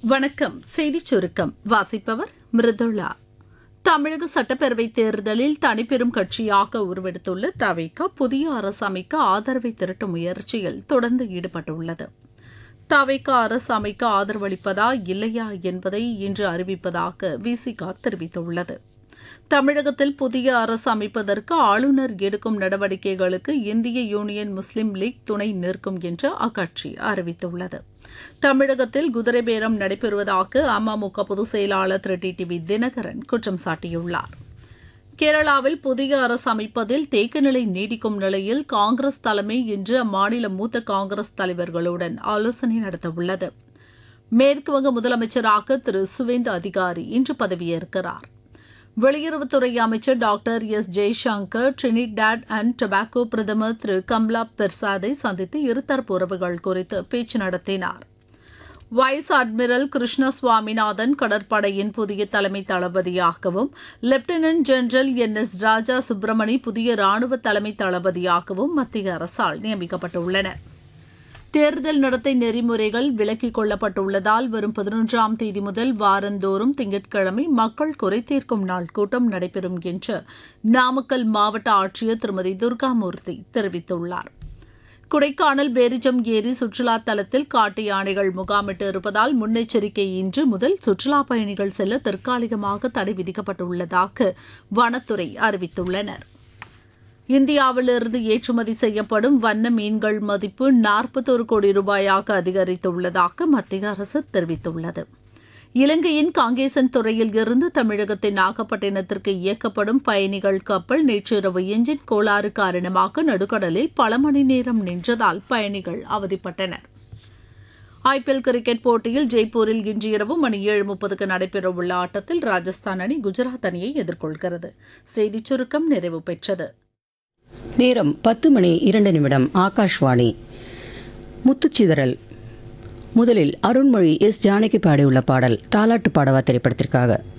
வணக்கம் செய்திச் சுருக்கம் வாசிப்பவர் மிருதுளா தமிழக சட்டப்பேரவைத் தேர்தலில் தனிப்பெரும் கட்சியாக உருவெடுத்துள்ள தவிக புதிய அரசு அமைக்க ஆதரவை திரட்டும் முயற்சியில் தொடர்ந்து ஈடுபட்டுள்ளது தவிக அரசு அமைக்க ஆதரவளிப்பதா இல்லையா என்பதை இன்று அறிவிப்பதாக விசிக தெரிவித்துள்ளது தமிழகத்தில் புதிய அரசு அமைப்பதற்கு ஆளுநர் எடுக்கும் நடவடிக்கைகளுக்கு இந்திய யூனியன் முஸ்லீம் லீக் துணை நிற்கும் என்று அக்கட்சி அறிவித்துள்ளது தமிழகத்தில் குதிரை பேரம் நடைபெறுவதாக அமமுக பொதுச் செயலாளர் திரு டி டிவி தினகரன் குற்றம் சாட்டியுள்ளார் கேரளாவில் புதிய அரசு அமைப்பதில் தேக்கநிலை நீடிக்கும் நிலையில் காங்கிரஸ் தலைமை இன்று அம்மாநில மூத்த காங்கிரஸ் தலைவர்களுடன் ஆலோசனை நடத்தவுள்ளது மேற்குவங்க முதலமைச்சராக திரு சுவேந்து அதிகாரி இன்று பதவியேற்கிறார் வெளியுறவுத்துறை அமைச்சர் doctor S Jaishankar Trinidad and Tobago பிரதமர் திரு கம்லா பெர்சாதை சந்தித்து இருதரப்பு உறவுகள் குறித்து பேச்சு நடத்தினார் வைஸ் அட்மிரல் கிருஷ்ண சுவாமிநாதன் கடற்படையின் புதிய தலைமை தளபதியாகவும் lieutenant general N S Raja Subramani புதிய ராணுவ தலைமை தளபதியாகவும் மத்திய அரசால் நியமிக்கப்பட்டுள்ளனர் தேர்தல் நடத்தை நெறிமுறைகள் விலக்கிக் கொள்ளப்பட்டுள்ளதால் வரும் பதினொன்றாம் தேதி முதல் வாரந்தோறும் திங்கட்கிழமை மக்கள் குறைதீர்க்கும் நாள் கூட்டம் நடைபெறும் என்று நாமக்கல் மாவட்ட ஆட்சியர் திருமதி துர்காமூர்த்தி தெரிவித்துள்ளார் கொடைக்கானல் பேரிஜம் ஏரி சுற்றுலா தலத்தில் காட்டு யானைகள் முகாமிட்டு இருப்பதால் முன்னெச்சரிக்கை இன்று முதல் சுற்றுலா பயணிகள் செல்ல தற்காலிகமாக தடை விதிக்கப்பட்டுள்ளதாக வனத்துறை அறிவித்துள்ளனா் இந்தியாவிலிருந்து ஏற்றுமதி செய்யப்படும் வண்ண மீன்கள் மதிப்பு நாற்பத்தொரு கோடி ரூபாயாக அதிகரித்துள்ளதாக மத்திய அரசு தெரிவித்துள்ளது இலங்கையின் காங்கேசன் துறையில் இருந்து தமிழகத்தின் நாகப்பட்டினத்திற்கு இயக்கப்படும் பயணிகள் கப்பல் நேற்றிரவு எஞ்சின் கோளாறு காரணமாக நடுக்கடலில் பல மணி நேரம் நின்றதால் பயணிகள் அவதிப்பட்டனர் ஐபிஎல் கிரிக்கெட் போட்டியில் ஜெய்ப்பூரில் இன்று இரவு மணி ஏழு முப்பதுக்கு நடைபெறவுள்ள ஆட்டத்தில் ராஜஸ்தான் அணி குஜராத் அணியை எதிர்கொள்கிறது செய்திச் சுருக்கம் நிறைவு பெற்றது நேரம் பத்து மணி இரண்டு நிமிடம் ஆகாஷ்வாணி முத்துச்சிதறல் முதலில் அருண்மொழி எஸ் ஜானகி பாடியுள்ள பாடல் தாலாட்டு பாடவா திரைப்படத்திற்காக